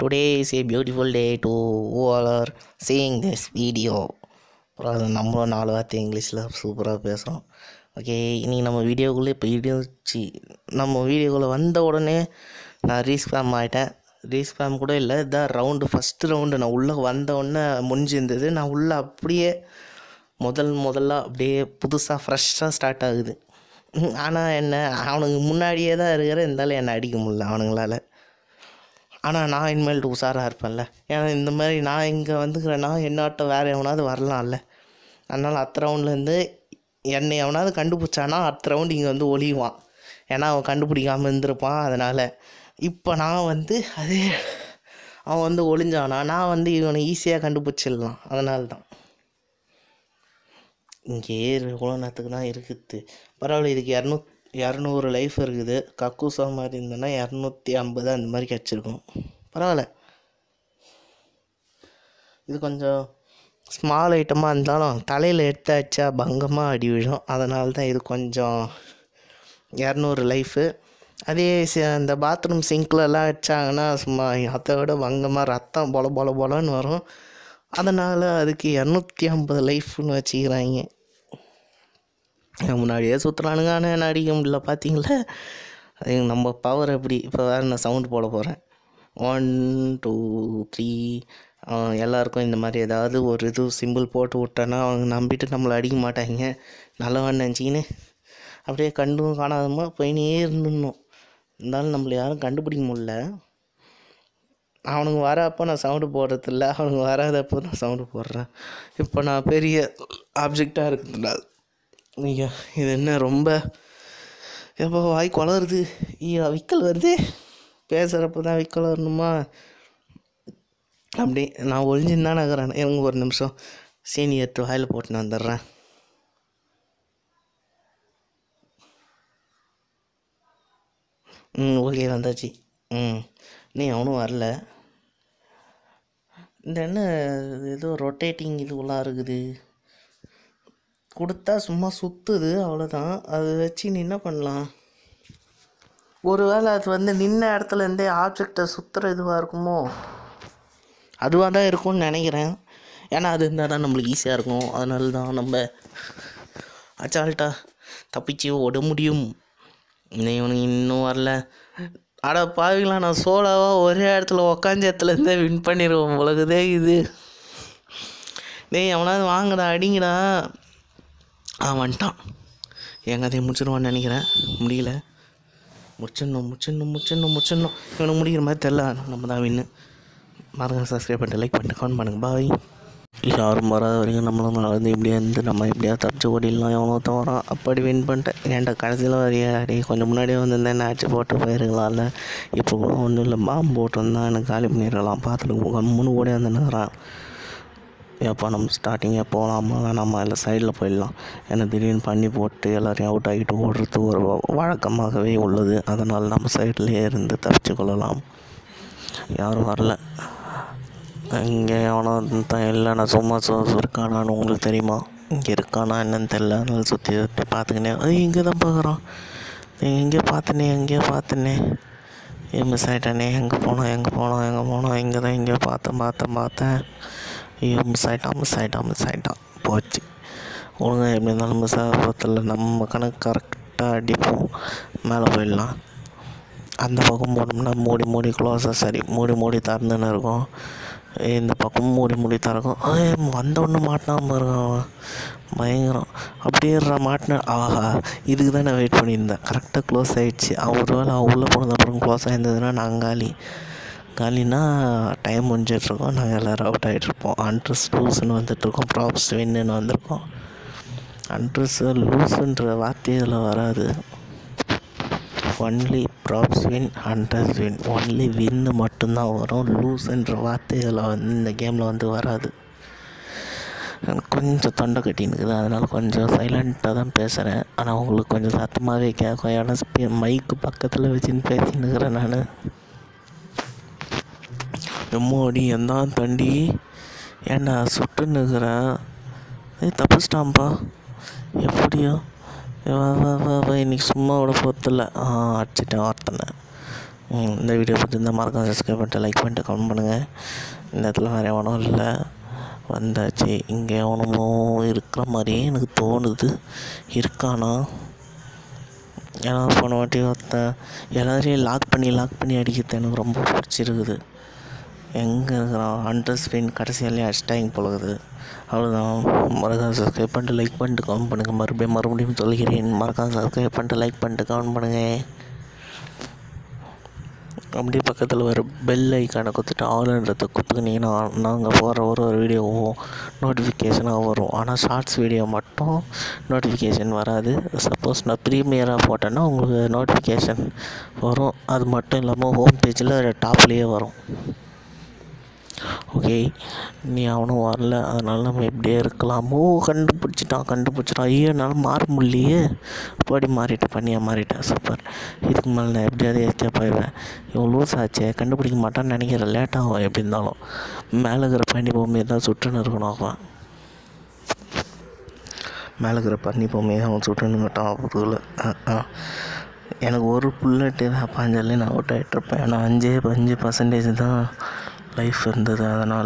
Today is a beautiful day to who all are seeing this video. அப்புறம் நம்மளும் நாலு வார்த்தை இங்கிலீஷில் சூப்பராக பேசுகிறோம் ஓகே இன்றைக்கி நம்ம வீடியோக்குள்ளே போயிடுச்சு நம்ம வீடியோக்குள்ளே வந்த உடனே நான் ரீஸ்பேம் ஆகிட்டேன் ரீஸ்பேம் கூட இல்லை இதான் ரவுண்டு ஃபஸ்ட்டு ரவுண்டு நான் உள்ளே வந்த உடனே முடிஞ்சிருந்தது நான் உள்ளே அப்படியே முதல் முதல்ல அப்படியே புதுசாக ஃப்ரெஷ்ஷாக ஸ்டார்ட் ஆகுது ஆனால் என்ன அவனுக்கு முன்னாடியே தான் இருக்கிற இருந்தாலும் என்னை அடிக்க முடியல அவனுங்களால ஆனால் நான் இனிமேல் உஷாராக இருப்பேன்ல ஏன்னா இந்த மாதிரி நான் இங்கே வந்துக்கிறேன்னா என்னாட்ட வேறு எவனாவது வரலாம்ல அதனால் அடுத்த ரவுண்ட்லேருந்து என்னை எவனாவது கண்டுபிடிச்சானா அடுத்த ரவுண்டு இங்கே வந்து ஒளிவான் ஏன்னா அவன் கண்டுபிடிக்காமல் இருந்திருப்பான் அதனால் இப்போ நான் வந்து அதே அவன் வந்து ஒளிஞ்சானா நான் வந்து இவனை ஈஸியாக கண்டுபிடிச்சிடலாம் அதனால தான் இங்கே எவ்வளோ நேரத்துக்கு தான் இருக்குது பரவாயில்ல இதுக்கு இரநூ இரநூறு லைஃப் இருக்குது கக்கூசா மாதிரி இருந்ததுன்னா இரநூத்தி ஐம்பது அந்த மாதிரி கிடச்சிருக்கும் பரவாயில்ல இது கொஞ்சம் ஸ்மால் ஐட்டமாக இருந்தாலும் தலையில் எடுத்து அடிச்சா பங்கமாக அடி விழும் அதனால தான் இது கொஞ்சம் இரநூறு லைஃபு அதே சி- அந்த பாத்ரூம் சிங்க்லலாம் வச்சாங்கன்னா சும்மா அதை விட பங்கமாக ரத்தம் பொல பொல பொலன்னு வரும் அதனால் அதுக்கு இரநூத்தி ஐம்பது லைஃப்னு வச்சுக்கிறாங்க முன்னாடியே சுற்றுறானுங்க ஆனால் என்ன அடிக்க முடியல பார்த்தீங்களா அது நம்ம பவர் எப்படி இப்போ வேறு நான் சவுண்ட் போட போகிறேன் ஒன் டூ த்ரீ எல்லாருக்கும் இந்த மாதிரி ஏதாவது ஒரு இது சிம்பிள் போட்டு விட்டேன்னா அவங்க நம்பிட்டு நம்மளை அடிக்க மாட்டாங்க நல்லவன் நினச்சிக்கின்னு அப்படியே கண்டும் காணாதமா போயினே இருந்துடணும் இருந்தாலும் நம்மளை யாரும் கண்டுபிடிக்க முடியல அவனுங்க வரப்போ நான் சவுண்டு போடுறதில்ல அவனுங்க வராதப்போ நான் சவுண்டு போடுறேன் இப்போ நான் பெரிய ஆப்ஜெக்டாக இருக்கிறதுனால ஐயா இது என்ன ரொம்ப எப்போ வாய் குளருது ஐயா விக்கல் வருது பேசுகிறப்ப தான் விக்கல் வரணுமா அப்படி நான் ஒளிஞ்சுன்னு தான் நகரேன் எனக்கு ஒரு நிமிஷம் சீனி எடுத்து வாயில் போட்டு நான் வந்துடுறேன் ம் ஓகே வந்தாச்சு ம் நீ அவனும் வரல இந்த என்ன ஏதோ ரொட்டேட்டிங் இதுவெல்லாம் இருக்குது கொடுத்தா சும்மா சுற்றுது அவ்வளோதான் அது வச்சு நீ என்ன பண்ணலாம் ஒருவேளை அது வந்து நின்ன இடத்துல இருந்தே ஆப்ஜெக்டை சுற்றுற இதுவாக இருக்குமோ அதுவாக தான் இருக்கும்னு நினைக்கிறேன் ஏன்னா அது இருந்தால் தான் நம்மளுக்கு ஈஸியாக இருக்கும் அதனால தான் நம்ம அச்சால்ட்டா தப்பிச்சு ஓட முடியும் இன்னும் இவனுக்கு இன்னும் வரல அட பாவிங்களா நான் சோலாவாக ஒரே இடத்துல உக்காந்த இடத்துல இருந்தே வின் பண்ணிடுவோம் உலகதே இது டேய் அவனாவது வாங்கடா அடிங்கடா ஆ வந்துட்டான் என் கதையை முடிச்சிடுவான்னு நினைக்கிறேன் முடியல முடிச்சிடணும் முடிச்சிடணும் முடிச்சிடணும் முடிச்சிடணும் இவனுக்கு முடிக்கிற மாதிரி தெரில நம்ம தான் வின்னு மறங்க சப்ஸ்கிரைப் பண்ணிட்டு லைக் பண்ணிட்டு கமெண்ட் பண்ணுங்கள் பாய் யாரும் வராத வரைக்கும் நம்மளும் நடந்து இப்படியே இருந்து நம்ம எப்படியா தப்பிச்சு ஓடிடலாம் எவனோ வரான் அப்படி வின் பண்ணிட்டேன் ஏன்டா கடைசியில் வரையா அடி கொஞ்சம் முன்னாடியே வந்திருந்தேன் என்ன ஆச்சு போட்டு போயிருக்கலாம்ல இப்போ கூட ஒன்றும் இல்லை பாம்பு போட்டு வந்தால் எனக்கு காலி பண்ணிடலாம் பார்த்துட்டு கம்முன்னு ஓடி வந்துன்னுறான் எப்போ நம்ம ஸ்டார்டிங்கே போகலாமா வேணாமா இல்லை சைடில் போயிடலாம் ஏன்னா திடீர்னு பண்ணி போட்டு எல்லோரையும் அவுட் ஆகிட்டு ஓடுறது ஒரு வ- வழக்கமாகவே உள்ளது அதனால் நம்ம சைட்லேயே இருந்து தப்பிச்சு கொள்ளலாம் யாரும் வரல இங்கே எவனோ தான் இல்லை நான் சும்மா சு சு- இருக்கானான்னு உங்களுக்கு தெரியுமா இங்கே இருக்கானா என்னன்னு தெரில அதனால சுற்றி சுற்றி பார்த்துக்கினே ஐய் இங்கே தான் பார்க்குறான் எங்கேயோ பார்த்தனே எங்கேயோ பார்த்தனே ஏ மிஸ் ஆகிட்டானே எங்கே போனோம் எங்கே போனோம் எங்கே போனோம் இங்கே தான் எங்கேயோ பார்த்தேன் பார்த்தேன் பார்த்தேன் ஐயோ மிஸ் ஆகிட்டான் மிஸ் ஆகிட்டான் மிஸ் ஆகிட்டான் போச்சு ஒழுங்காக எப்படி இருந்தாலும் மிஸ் ஆக போகிறதில்ல நம்ம கணக்கு கரெக்டாக அடிப்போம் மேலே போயிடலாம் அந்த பக்கம் போனோம்னா மூடி மூடி க்ளோஸாக சரி மூடி மூடி திறந்துன்னு இருக்கும் இந்த பக்கம் மூடி மூடி திறக்கும் ஏய், வந்த ஒன்று மாட்டினாம இருக்கான் அவன் பயங்கரம் அப்படியே மாட்டின ஆஹா இதுக்கு தான் நான் வெயிட் பண்ணியிருந்தேன் கரெக்டாக க்ளோஸ் ஆகிடுச்சு ஒரு வேளை அவன் உள்ளே போனது அப்புறம் க்ளோஸ் ஆகிருந்ததுன்னா நான் காலி காலினா டைம் முடிஞ்சிட்ருக்கோம் நாங்கள் எல்லோரும் அவுட் ஆகிட்ருப்போம் அண்ட்ரஸ் லூஸ்ன்னு வந்துட்டுருக்கோம் ப்ராப்ஸ் வின்னுன்னு வந்திருக்கோம் அண்ட்ரஸ் லூஸுன்ற வார்த்தை இதில் வராது only props win hunters win only வின்னு மட்டும்தான் வரும் லூஸ்ன்ற வார்த்தை இதில் வந்து இந்த கேமில் வந்து வராது எனக்கு கொஞ்சம் தொண்டை கட்டினுக்குது அதனால் கொஞ்சம் சைலண்ட்டாக தான் பேசுகிறேன் ஆனால் உங்களுக்கு கொஞ்சம் சத்தமாகவே கேட்கும் ஏன்னா ஸ்பீ மைக்கு பக்கத்தில் வச்சுன்னு பேசினுக்கிறேன் நான் எம்மோடி எந்தான் தண்டி ஏன்டா சுட்டுன்னுக்குறேன் ஏய் தப்பிச்சிட்டான்ப்பா எப்படியோ ஏய், வா வா வா வா இன்னைக்கு சும்மா விட போகிறதில்ல ஆ அடிச்சிட்டேன் ஒருத்தனை ம், இந்த வீடியோ பார்த்துருந்தா மறக்காம சப்ஸ்கிரைப் பண்ணிட்டு லைக் பண்ணிட்டு கமெண்ட் பண்ணுங்கள் இந்த இடத்துல வேறு எவனும் இல்லை வந்தாச்சு இங்கே எவனமோ இருக்கிற மாதிரியே எனக்கு தோணுது இருக்கானா ஏன்னா போன வாட்டி ஒருத்தன் எல்லாரையும் லாக் பண்ணி லாக் பண்ணி அடிக்கிறது எனக்கு ரொம்ப பிடிச்சிருக்குது எங்கே இருக்கிறான் அண்டர் ஸ்க்ரீன் கடைசியாலே அடிச்சிட்டாங்க போலகுது அவ்வளோதான் மறக்காம சப்ஸ்கிரைப் பண்ணிட்டு லைக் பண்ணிட்டு கமெண்ட் பண்ணுங்கள் மறுபடியும் மறுபடியும் சொல்கிறேன் மறக்காம சப்ஸ்கிரைப் பண்ணிட்டு லைக் பண்ணிட்டு கமெண்ட் பண்ணுங்கள் அப்படியே பக்கத்தில் வர பெல் ஐக்கானை குத்துட்டு ஆளுன்றதை குத்துக்கினீங்கன்னா நாங்கள் போகிற ஒரு ஒரு வீடியோவும் நோட்டிஃபிகேஷனாக வரும் ஆனால் ஷார்ட்ஸ் வீடியோ மட்டும் நோட்டிஃபிகேஷன் வராது சப்போஸ் நான் ப்ரீமியராக போட்டேன்னா உங்களுக்கு நோட்டிஃபிகேஷன் வரும் அது மட்டும் இல்லாமல் ஹோம் பேஜில் டாப்லேயே வரும் ஓகே நீ அவனும் வரல அதனால நம்ம இப்படியே இருக்கலாமோ கண்டுபிடிச்சிட்டான் கண்டுபிடிச்சிட்டான் ஐயோ என்னால் மாற முடியலையே பாடி மாறிட்டேன் பண்ணியாக மாறிட்டேன் சூப்பர் இதுக்கு மேலே நான் எப்படியாவது எஸ்கேப் ஆயிடுவேன் இவன் லூஸ் ஆச்சே கண்டுபிடிக்க மாட்டான்னு நினைக்கிறேன் லேட் ஆகும் எப்படி இருந்தாலும் மேலே இருக்கிற பனி பொம்மையை தான் சுட்டுன்னு இருக்கணும் அவன் மேலே இருக்கிற பனி பொம்மையை அவன் சுட்டுன்னு கட்டான் புதுவில் எனக்கு ஒரு புல்லட்டு தான் பாஞ்சாலே நான் அவுட் ஆகிட்ருப்பேன் ஆனால் அஞ்சே அஞ்சு பர்சன்டேஜ் தான் லைஃப் இருந்தது அதனால்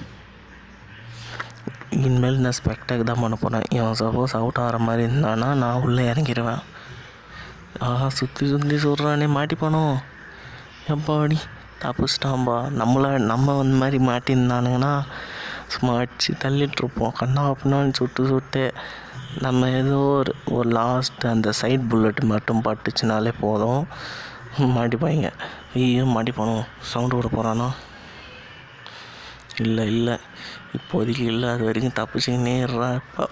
இனிமேல் நான் ஸ்பெக்டாக் தான் பண்ண போகிறேன் இவன் சப்போஸ் அவுட் ஆகிற மாதிரி இருந்தானா நான் உள்ளே இறங்கிடுவேன் ஆஹா சுற்றி சுற்றி சொல்கிறானே மாட்டிப்பானோ எப்பாடி தப்பிச்சிட்டான்பா நம்மளை நம்ம அந்த மாதிரி மாட்டியிருந்தானுங்கன்னா சும்மா அடிச்சு தள்ளிட்டுருப்போம் கண்ணா அப்படின்னான்னு சுட்டு சுட்டு நம்ம ஏதோ ஒரு ஒரு லாஸ்ட் அந்த சைட் புல்லட் மட்டும் பட்டுச்சுனாலே போதும் மாட்டிப்பாங்க ஐயோ மாட்டிப்பானோ சவுண்டு விட போகிறானா இல்லை இல்லை இப்போதைக்கு இல்லை அது வரைக்கும் தப்பிச்சுக்கினே இருறான் இப்போ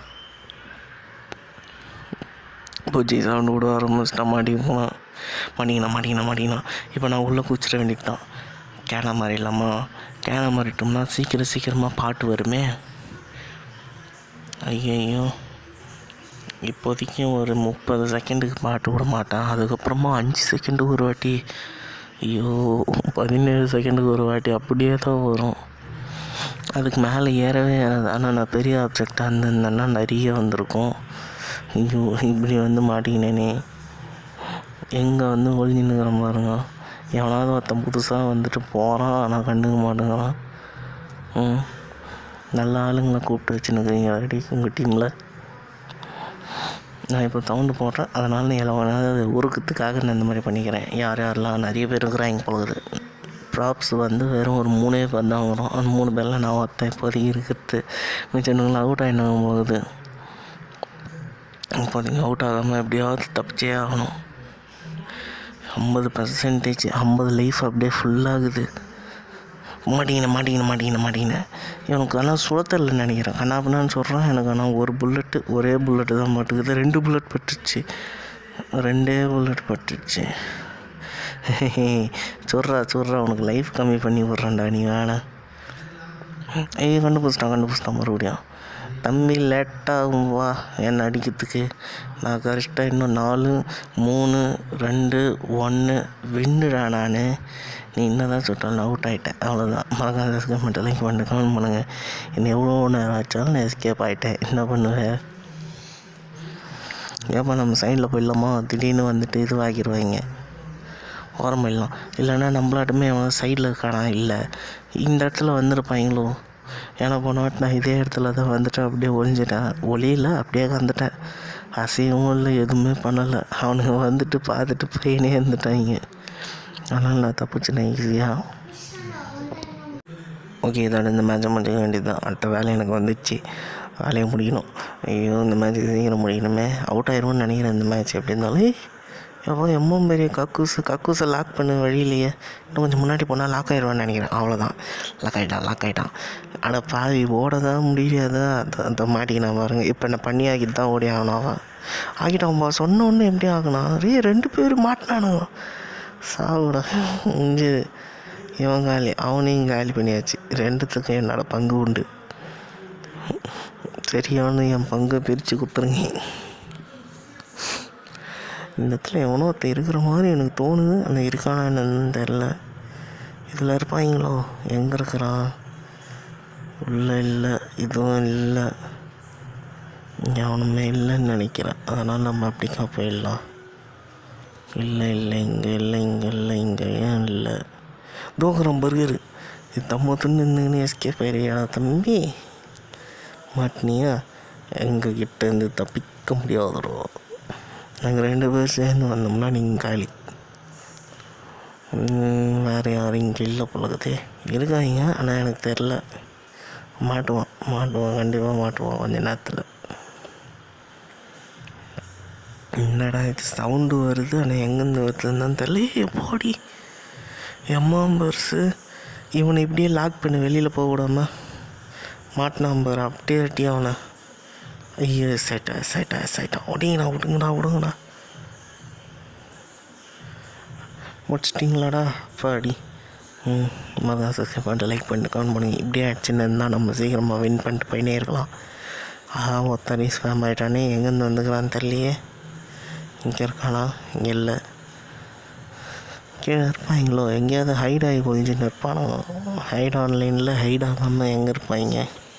பூஜை சவுண்டு விட ஆரம்பிச்சிட்டா மாட்டி போனான் மாட்டிக்கினா மாட்டிக்கினா மாட்டிக்கினா இப்போ நான் உள்ளே குச்சிட வேண்டியது தான் கேன மாறிடலாமா கேன மாறிட்டோம்னா சீக்கிரம் சீக்கிரமாக பாட்டு வருமே ஐயையோ இப்போதைக்கு ஒரு முப்பது செகண்டுக்கு பாட்டு விட மாட்டேன் அதுக்கப்புறமா அஞ்சு செகண்டுக்கு ஒரு வாட்டி ஐயோ பதினேழு செகண்டுக்கு ஒரு வாட்டி அப்படியே தான் வரும் அதுக்கு மேலே ஏறவே ஏறாது ஆனால் நான் பெரிய ஆப்ஜெக்டாக இருந்திருந்தேன்னா நிறைய வந்திருக்கும் ஐயோ இப்படி வந்து மாட்டிக்கினேனே எங்கே வந்து ஒளிஞ்சுன்னுக்கிற பாருங்க எவனாவது ஒருத்தன் புதுசாக வந்துட்டு போகிறான் ஆனால் கண்டுக்க மாட்டேங்கிறான் ம் நல்ல ஆளுங்களை கூப்பிட்டு வச்சுன்னுக்குறீங்க ரெடி உங்கள் டீமில் நான் இப்போ சவுண்டு போடுறேன் அதனால் நீ எல்லாம் உருக்கத்துக்காக நான் இந்த மாதிரி பண்ணிக்கிறேன் யார் யாரெல்லாம் நிறைய பேர் இருக்கிறாங்க போகுது ப்ராப்ஸ் வந்து வெறும் ஒரு மூணே பேர் தான் வரும் அந்த மூணு பேரில் நான் ஒருத்தன் இப்போதைக்கு இருக்கிறது மிச்சம் அவுட் ஆகினாங்க போகுது இப்போதைக்கு அவுட் ஆகாமல் எப்படியாவது தப்பிச்சே ஆகணும் ஐம்பது பர்சன்டேஜ் ஐம்பது லைஃப் அப்படியே ஃபுல்லாகுது மாட்டிக்கினேன் மாட்டிக்கினேன் மாட்டிக்கினேன் மாட்டிக்கினேன் இவனுக்கு ஆனால் சுழத்தரில்லைன்னு நினைக்கிறேன் கண்ணாப்பினான்னு சொல்கிறான் எனக்கு ஆனால் ஒரு புல்லட்டு ஒரே புல்லட்டு தான் பட்டுக்குது ரெண்டு புல்லட் பட்டுச்சு ரெண்டே புல்லட் பட்டுச்சு சொல்கிறா சொல்கிறா உனக்கு லைஃப் கம்மி பண்ணி விட்றான்டா நீ வேணாம் ஐயோ கண்டுபிடிச்சிட்டான் கண்டுபிடிச்சிட்டான் மறுபடியும் தம்பி லேட்டாகும் வா என்னை அடிக்கிறதுக்கு நான் கரெக்டாக இன்னும் நாலு மூணு ரெண்டு ஒன்று வின்னுடா நான் நீ என்ன தான் சுட்டாலும் அவுட் ஆகிட்டேன் அவ்வளோதான் மறக்காத எஸ்கேப் பண்ணிட்டு லைக் பண்ணிட்டு கமெண்ட் பண்ணுங்கள் இன்னும் எவ்வளோ நேரம் ஆச்சாலும் நான் எஸ்கேப் ஆகிட்டேன் என்ன பண்ணுவேன் ஏப்பா நம்ம சைடில் போயிடலாமா திடீர்னு வந்துட்டு இதுவாகிடுவாங்க ஓரம் போயிடலாம் இல்லைன்னா நம்மளாட்டுமே அவன் சைடில் இருக்கானா இல்லை இந்த இடத்துல வந்திருப்பாங்களோ ஏன்னா போன வாட்டி நான் இதே இடத்துல தான் வந்துட்டு அப்படியே ஒளிஞ்சிட்டேன் ஒளியில் அப்படியே வந்துட்டேன் அசையவும் இல்லை எதுவுமே பண்ணலை அவனுங்க வந்துட்டு பார்த்துட்டு போயினே இருந்துட்டாங்க அதனால் நான் தப்பிச்சிட்டேன் ஈஸியாக ஓகே இதோட இந்த மேட்சை முடிக்க வேண்டியது தான் அடுத்த வேலை எனக்கு வந்துச்சு வேலையை முடிக்கணும் ஐயோ இந்த மேட்ச் சீக்கிரம் முடிக்கணுமே அவுட் ஆயிரும்னு நினைக்கிறேன் இந்த மேட்ச் எப்படி இருந்தாலும் ஏய், எவ்வளோ எம்மோ பெரிய கக்கூஸ் கக்கூஸை லாக் பண்ண வழியிலையே இன்னும் கொஞ்சம் முன்னாடி போனால் லாக் ஆயிடுவான்னு நினைக்கிறேன் அவ்வளோதான் லாக் ஆகிட்டான் லாக் ஆகிட்டான் ஆனால் பாவி ஓட தான் முடியாதா அந்த- அந்த மாட்டிக்கினா பாருங்க இப்போ என்ன பண்ணி ஆக்கிட்டு தான் ஓடி ஆகணும் அவன் ஆகிட்டான்பா சொன்ன உடனே எப்படி ஆகணும் ரே ரெண்டு பேர் மாட்டினானுங்க சாவுடா இங்கே இவன் காலி அவனையும் காலி பண்ணியாச்சு ரெண்டுத்துக்கும் என்னோட பங்கு உண்டு சரியான என் பங்கை பிரித்து கொடுத்துருங்க இந்த இடத்துல எவனோ ஒருத்தன் இருக்கிற மாதிரி எனக்கு தோணுது ஆனால் இருக்கானா என்னன்னு தெரில இதில் இருப்பாங்களோ எங்கே இருக்கிறான் உள்ள இல்லை இதுவும் இல்லை இங்கே அவனுமே இல்லைன்னு நினைக்கிறேன் அதனால் நம்ம அப்படிக்கா போயிடலாம் இல்லை இல்லை இங்கே இல்லை இங்கே இல்லை இங்கே ஏன் இல்லை தூக்குறோம் பர்கரு இது தம்ம துண்ணு நின்றுன்னு எஸ்கேப் ஆயிடுறியா தம்பி மாட்டினியா எங்கள் கிட்ட இருந்து தப்பிக்க முடியாதுடோ நாங்கள் ரெண்டு பேர் சேர்ந்து வந்தோம்னா நீங்கள் காலி ம், வேறு யாரும் இங்கே இல்லை பழக்கத்தே இருக்காங்க ஆனால் எனக்கு தெரில மாட்டுவான் மாட்டுவான் கண்டிப்பாக மாட்டுவான் கொஞ்ச நேரத்தில் என்னடா இது சவுண்டு வருது ஆனால் எங்கேருந்து வருதுன்னு தான் தெரியல ஏய், போடி எம்மா பர்ஸு இவனை இப்படியே லாக் பண்ணி வெளியில் போக விடாம மாட்டினான் பாரு அப்படியே அட்டி அவனை ஐயோ சைட்டா சைட்டா சைட்டா ஒடிங்கடா விடுங்கடா விடுங்கடா முடிச்சிட்டிங்களாடா அப்பாடி ம் மதம் சப்ஸ்கிரைப் பண்ணிட்டு லைக் பண்ணிட்டு கமெண்ட் பண்ணுங்க இப்படியே ஆச்சுன்னு இருந்தால் நம்ம சீக்கிரமாக வின் பண்ணிட்டு போயினே இருக்கலாம் ஆஹா ஒத்தனை ஸ்பேம் ஆகிட்டானே எங்கேருந்து வந்துக்கிறான்னு தெரியலையே இங்கே இருக்கானா இங்கே இல்லை கீழே இருப்பாங்களோ எங்கேயாவது ஹைட் ஆகி ஒழிஞ்சுன்னு இருப்பானோ ஹைட் ஆன்லைனில் ஹைட் ஆகாமல் எங்கே இருப்பாங்க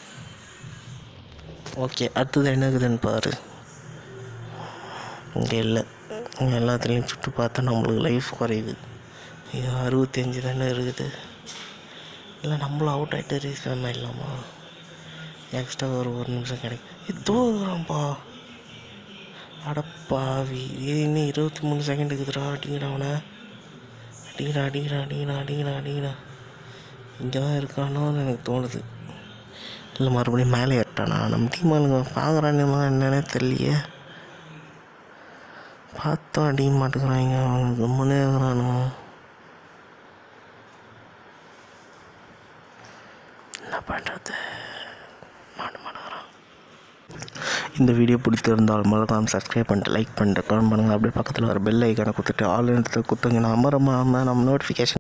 ஓகே அடுத்தது என்ன இருக்குதுன்னு பாரு இங்கே இல்லை இங்கே எல்லாத்துலேயும் சுட்டு பார்த்தா நம்மளுக்கு லைஃப் குறையுது இது அறுபத்தஞ்சு தானே இருக்குது இல்லை நம்மளும் அவுட் ஆகிட்டு ரீஸ்பேம் ஆகிடலாமா எக்ஸ்ட்ரா ஒரு ஒரு நிமிஷம் கிடைக்கும் இது தூக்குறான்ப்பா அடப்பாவி இது இன்னும் இருபத்தி மூணு செகண்ட் இருக்குதுடா அடிங்கடா அவனை அடிங்கடா அடிங்கடா அடிங்கடா அடிங்கடா அடிங்கடா இங்கே தான் இருக்கானோன்னு எனக்கு தோணுது இல்லை மறுபடியும் மேலே ஏறிட்டானா நம்ம டீம் ஆளுங்க பார்க்குறானுமா என்னன்னே தெரியலையே பார்த்தோம் அடிக்க மாட்டேங்கிறாங்க அவங்க கம்முனே இருக்கிறானுங்க என்ன பண்ணுறது மாட்ட மாட்டேங்கிறான் இந்த வீடியோ பிடித்திருந்தால் மறக்காம சப்ஸ்கிரைப் பண்ணிட்டு லைக் பண்ணிட்டு கமெண்ட் பண்ணுங்கள் அப்படியே பக்கத்தில் வர பெல் ஐக்கானை கொடுத்துட்டு ஆல் இடத்துல குத்துங்க அமரமாக நம்ம நோட்டிஃபிகேஷன்